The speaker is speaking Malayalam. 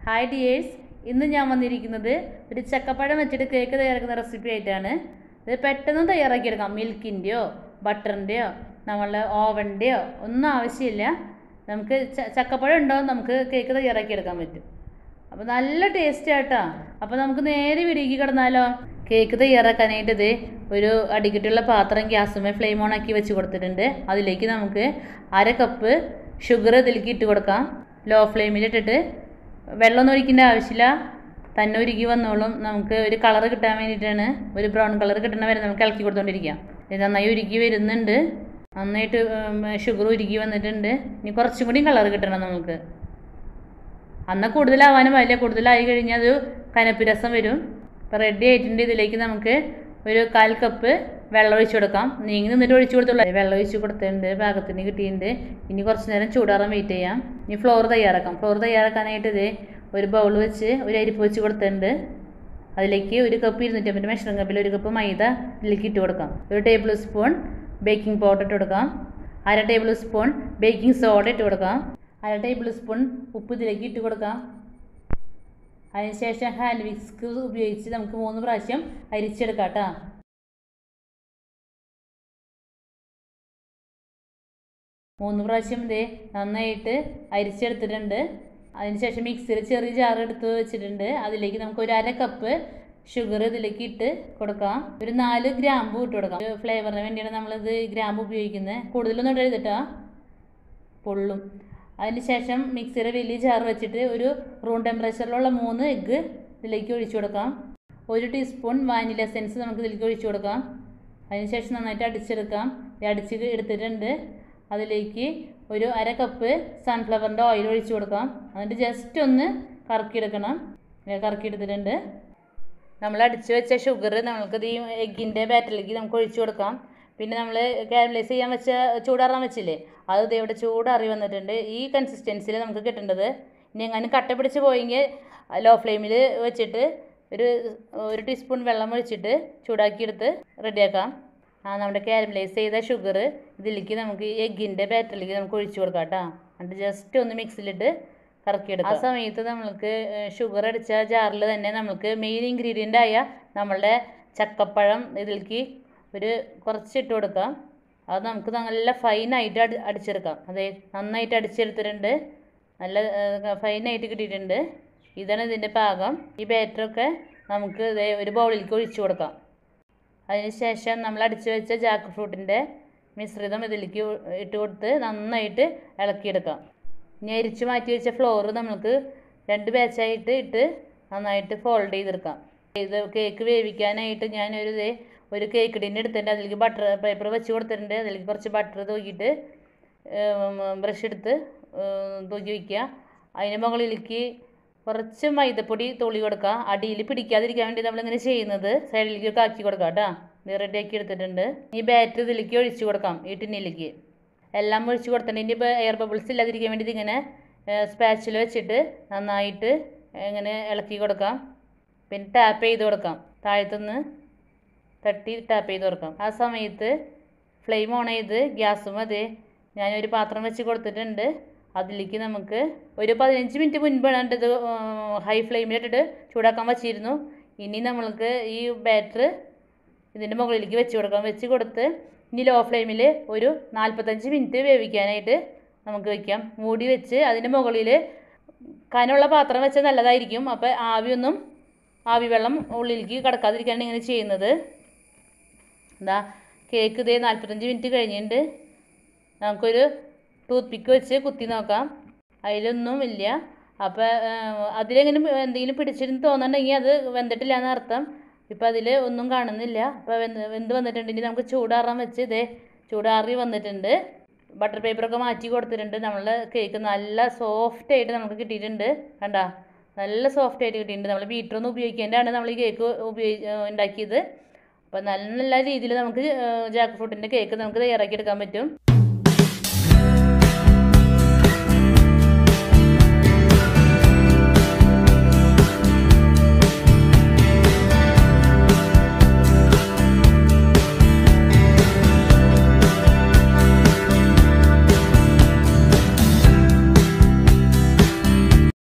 ഹായ് ഡിയേഴ്സ് ഇന്ന് ഞാൻ വന്നിരിക്കുന്നത് ഒരു ചക്കപ്പഴം വെച്ചിട്ട് കേക്ക് തയ്യാറാക്കുന്ന റെസിപ്പി ആയിട്ടാണ് ഇത് പെട്ടെന്ന് തയ്യാറാക്കിയെടുക്കാം മിൽക്കിൻ്റെയോ ബട്ടറിൻ്റെയോ നമ്മളുടെ ഓവൻ്റെയോ ഒന്നും ആവശ്യമില്ല നമുക്ക് ച- ചക്കപ്പഴം ഉണ്ടോ നമുക്ക് കേക്ക് തയ്യാറാക്കിയെടുക്കാൻ പറ്റും അപ്പോൾ നല്ല ടേസ്റ്റ് ആട്ടോ അപ്പോൾ നമുക്ക് നേരെ വിടിക്ക് കിടന്നാലോ കേക്ക് തയ്യാറാക്കാനായിട്ട് ഇത് ഒരു അടിക്കിട്ടുള്ള പാത്രം ഗ്യാസുമേ ഫ്ലെയിം ഓൺ ആക്കി വെച്ച് കൊടുത്തിട്ടുണ്ട് അതിലേക്ക് നമുക്ക് അര കപ്പ് ഷുഗർ ഇതിലേക്ക് ഇട്ട് കൊടുക്കാം ലോ ഫ്ലെയിമിലിട്ടിട്ട് വെള്ളമൊന്നും ഒഴിക്കേണ്ട ആവശ്യമില്ല തന്നെ ഉരുകി വന്നോളും നമുക്ക് ഒരു കളർ കിട്ടാൻ വേണ്ടിയിട്ടാണ് ഒരു ബ്രൗൺ കളർ കിട്ടണ വരെ നമുക്ക് ഇളക്കി കൊടുത്തോണ്ടിരിക്കാം ഇത് നന്നായി ഉരുകി വരുന്നുണ്ട് നന്നായിട്ട് ഷുഗർ ഉരുകി വന്നിട്ടുണ്ട് ഇനി കുറച്ചും കൂടി കളർ കിട്ടണം നമുക്ക് അന്ന് കൂടുതലാവാനും വലിയ കൂടുതലായി കഴിഞ്ഞാൽ അത് കനപ്പ് രസം വരും ഇപ്പോൾ റെഡി ആയിട്ടുണ്ട് ഇതിലേക്ക് നമുക്ക് ഒരു കാൽ കപ്പ് വെള്ളം ഒഴിച്ച് കൊടുക്കാം നീങ്ങി നിന്നിട്ട് ഒഴിച്ച് കൊടുത്തുള്ളൂ വെള്ളം ഒഴിച്ച് കൊടുത്തിട്ടുണ്ട് പാകത്തിന് കിട്ടിയിട്ടുണ്ട് ഇനി കുറച്ച് നേരം ചൂടാറാൻ വെയിറ്റ് ചെയ്യാം ഇനി ഫ്ലോർ തയ്യാറാക്കാം ഫ്ലോർ തയ്യാറാക്കാനായിട്ട് ഇത് ഒരു ബൗൾ വെച്ച് ഒരു അരിപ്പ് വെച്ച് കൊടുത്തിട്ടുണ്ട് അതിലേക്ക് ഒരു കപ്പ് ഇരുന്നൂറ്റമ്പത് മെഷറിംഗ് കപ്പിൽ ഒരു കപ്പ് മൈദ ഇതിലേക്ക് ഇട്ട് കൊടുക്കാം ഒരു ടേബിൾ സ്പൂൺ ബേക്കിംഗ് പൗഡർ ഇട്ട് കൊടുക്കാം അര ടേബിൾ സ്പൂൺ ബേക്കിംഗ് സോഡ ഇട്ട് കൊടുക്കാം അര ടേബിൾ സ്പൂൺ ഉപ്പ് ഇതിലേക്ക് ഇട്ട് കൊടുക്കാം അതിനുശേഷം ഹാൻഡ് വിസ്ക് ഉപയോഗിച്ച് നമുക്ക് മൂന്ന് പ്രാവശ്യം അരിച്ചെടുക്കാം കേട്ടോ മൂന്ന് പ്രാവശ്യം ഇതേ നന്നായിട്ട് അരിച്ചെടുത്തിട്ടുണ്ട് അതിനുശേഷം മിക്സിയിൽ ചെറിയ ജാർ എടുത്ത് വെച്ചിട്ടുണ്ട് അതിലേക്ക് നമുക്ക് ഒരു അര കപ്പ് ഷുഗർ ഇതിലേക്ക് ഇട്ട് കൊടുക്കാം ഒരു നാല് ഗ്രാമ്പു ഇട്ട് കൊടുക്കാം ഒരു ഫ്ലേവറിന് വേണ്ടിയാണ് നമ്മളിത് ഗ്രാമ്പ് ഉപയോഗിക്കുന്നത് കൂടുതലൊന്നും ഇടരുതിട്ടാ പൊള്ളും അതിനുശേഷം മിക്സിയുടെ വലിയ ജാർ വെച്ചിട്ട് ഒരു റൂം ടെമ്പറേച്ചറിലുള്ള മൂന്ന് എഗ്ഗ് ഇതിലേക്ക് ഒഴിച്ചു കൊടുക്കാം ഒരു ടീസ്പൂൺ വാനില എസെൻസ് നമുക്ക് ഇതിലേക്ക് ഒഴിച്ചു കൊടുക്കാം അതിനുശേഷം നന്നായിട്ട് അടിച്ചെടുക്കാം ഇത് അടിച്ച് എടുത്തിട്ടുണ്ട് അതിലേക്ക് ഒരു അര കപ്പ് സൺഫ്ലവറിൻ്റെ ഓയിൽ ഒഴിച്ചു കൊടുക്കാം എന്നിട്ട് ജസ്റ്റ് ഒന്ന് കറക്കിയെടുക്കണം ഇങ്ങനെ കറക്കിയെടുത്തിട്ടുണ്ട് നമ്മൾ അടിച്ച് വെച്ച ഷുഗർ നമ്മൾക്കത് ഈ എഗ്ഗിൻ്റെ ബാറ്ററിലേക്ക് നമുക്ക് ഒഴിച്ചു കൊടുക്കാം പിന്നെ നമ്മൾ കാരമലൈസ് ചെയ്യാൻ വെച്ച ചൂടാറാൻ വെച്ചില്ലേ അത് ദേ ഇവിടെ ചൂടാറി വന്നിട്ടുണ്ട് ഈ കൺസിസ്റ്റൻസിയിൽ നമുക്ക് കിട്ടേണ്ടത് ഇനി എങ്ങാനും കട്ട പിടിച്ച് പോയെങ്കിൽ ലോ ഫ്ലെയിമിൽ വെച്ചിട്ട് ഒരു ഒരു ടീസ്പൂൺ വെള്ളം ഒഴിച്ചിട്ട് ചൂടാക്കിയെടുത്ത് റെഡിയാക്കാം ആ നമ്മുടെ കാരമലൈസ് ചെയ്ത ഷുഗർ ഇതിലേക്ക് നമുക്ക് ഈ എഗ്ഗിൻ്റെ ബാറ്ററിലേക്ക് നമുക്ക് ഒഴിച്ചു കൊടുക്കാം കേട്ടോ എന്നിട്ട് ജസ്റ്റ് ഒന്ന് മിക്സിലിട്ട് കറക്കിയെടുക്കാം ആ സമയത്ത് നമ്മൾക്ക് ഷുഗർ അടിച്ച ജാറിൽ തന്നെ നമുക്ക് മെയിൻ ഇൻഗ്രീഡിയൻ്റ് ആയ നമ്മളുടെ ചക്കപ്പഴം ഇതിലേക്ക് ഒരു കുറച്ച് ഇട്ട് കൊടുക്കാം അത് നമുക്ക് നല്ല ഫൈനായിട്ട് അടി അടിച്ചെടുക്കാം അതെ നന്നായിട്ട് അടിച്ചെടുത്തിട്ടുണ്ട് നല്ല ഫൈനായിട്ട് കിട്ടിയിട്ടുണ്ട് ഇതാണ് ഇതിൻ്റെ പാകം ഈ ബാറ്ററൊക്കെ നമുക്ക് ഇതേ ഒരു ബൗളിലേക്ക് ഒഴിച്ചു കൊടുക്കാം അതിനുശേഷം നമ്മൾ അടിച്ചു വെച്ച ജാക്ക് ഫ്രൂട്ടിൻ്റെ മിശ്രിതം ഇതിലേക്ക് ഇട്ട് കൊടുത്ത് നന്നായിട്ട് ഇളക്കിയെടുക്കാം ഇനി അരിച്ച് മാറ്റി വെച്ച ഫ്ലോർ നമുക്ക് രണ്ട് ബാച്ചായിട്ട് ഇട്ട് നന്നായിട്ട് ഫോൾഡ് ചെയ്തെടുക്കാം ഇത് കേക്ക് വേവിക്കാനായിട്ട് ഞാനൊരു ദേ ഒരു കേക്ക് ടിന്ന് എടുത്തിട്ടുണ്ട് അതിലേക്ക് ബട്ടർ പേപ്പർ വെച്ച് കൊടുത്തിട്ടുണ്ട് അതിലേക്ക് കുറച്ച് ബട്ടർ തൂക്കിയിട്ട് ബ്രഷ് എടുത്ത് തൂക്കി വയ്ക്കുക അതിന് മുകളിലേക്ക് കുറച്ച് മൈദപ്പൊടി തുള്ളി കൊടുക്കുക അടിയിൽ പിടിക്കാതിരിക്കാൻ വേണ്ടി നമ്മളിങ്ങനെ ചെയ്യുന്നത് സൈഡിലേക്ക് ആക്കി കൊടുക്കാം കേട്ടോ ഇത് റെഡി ആക്കി എടുത്തിട്ടുണ്ട് ഈ ബാറ്റർ ഇതിലേക്ക് ഒഴിച്ച് കൊടുക്കാം ഈ ടിന്നിലേക്ക് എല്ലാം ഒഴിച്ച് കൊടുത്തിട്ടുണ്ട് ഇനി ഇപ്പോൾ എയർ ബബിൾസ് ഇല്ലാതിരിക്കാൻ വേണ്ടി ഇതിങ്ങനെ സ്പാച്ചിൽ വെച്ചിട്ട് നന്നായിട്ട് ഇങ്ങനെ ഇളക്കി കൊടുക്കാം പിന്നെ ടാപ്പ് ചെയ്ത് കൊടുക്കാം താഴത്തുനിന്ന് തട്ടി ടാപ്പ് ചെയ്ത് കൊടുക്കാം ആ സമയത്ത് ഫ്ലെയിം ഓൺ ചെയ്ത് ഗ്യാസും അതെ ഞാനൊരു പാത്രം വെച്ച് കൊടുത്തിട്ടുണ്ട് അതിലേക്ക് നമുക്ക് ഒരു പതിനഞ്ച് മിനിറ്റ് മുൻപാണ് ഇത് ഹൈ ഫ്ലെയിമിലിട്ടിട്ട് ചൂടാക്കാൻ വച്ചിരുന്നു ഇനി നമ്മൾക്ക് ഈ ബാറ്റർ ഇതിൻ്റെ മുകളിലേക്ക് വെച്ച് കൊടുക്കാം വെച്ച് കൊടുത്ത് ഇനി ലോ ഫ്ലെയിമിൽ ഒരു നാൽപ്പത്തഞ്ച് മിനിറ്റ് വേവിക്കാനായിട്ട് നമുക്ക് വെക്കാം മൂടി വെച്ച് അതിൻ്റെ മുകളിൽ കനമുള്ള പാത്രം വെച്ചാൽ നല്ലതായിരിക്കും അപ്പോൾ ആവിയൊന്നും ആവി വെള്ളം ഉള്ളിലേക്ക് കിടക്കാതിരിക്കാനാണ് ഇങ്ങനെ ചെയ്യുന്നത് എന്താ കേക്ക് ഇതേ നാൽപ്പത്തഞ്ച് മിനിറ്റ് കഴിഞ്ഞിട്ടുണ്ട് നമുക്കൊരു ടൂത്ത് പിക്ക് വെച്ച് കുത്തി നോക്കാം അതിലൊന്നും ഇല്ല അപ്പോൾ അതിലെങ്ങനെ എന്തെങ്കിലും പിടിച്ചിരുന്ന് തോന്നുന്നുണ്ടെങ്കിൽ അത് വെന്തിട്ടില്ല എന്ന് അർത്ഥം ഇപ്പം അതിൽ ഒന്നും കാണുന്നില്ല അപ്പോൾ വെന്ത് വെന്ത് വന്നിട്ടുണ്ടെങ്കിൽ നമുക്ക് ചൂടാറാൻ വെച്ച് ഇതേ ചൂടാറി വന്നിട്ടുണ്ട് ബട്ടർ പേപ്പറൊക്കെ മാറ്റി കൊടുത്തിട്ടുണ്ട് നമ്മളുടെ കേക്ക് നല്ല സോഫ്റ്റ് ആയിട്ട് നമുക്ക് കിട്ടിയിട്ടുണ്ട് കണ്ട നല്ല സോഫ്റ്റ് ആയിട്ട് കിട്ടിയിട്ടുണ്ട് നമ്മൾ ബീറ്ററൊന്നും ഉപയോഗിക്കേണ്ടതാണ് നമ്മൾ ഈ കേക്ക് ഉപയോഗി ഉണ്ടാക്കിയത് അപ്പോൾ നല്ല നല്ല രീതിയിൽ നമുക്ക് ജാക്ക് ഫ്രൂട്ടിൻ്റെ കേക്ക് നമുക്ക് തയ്യാറാക്കി എടുക്കാൻ പറ്റും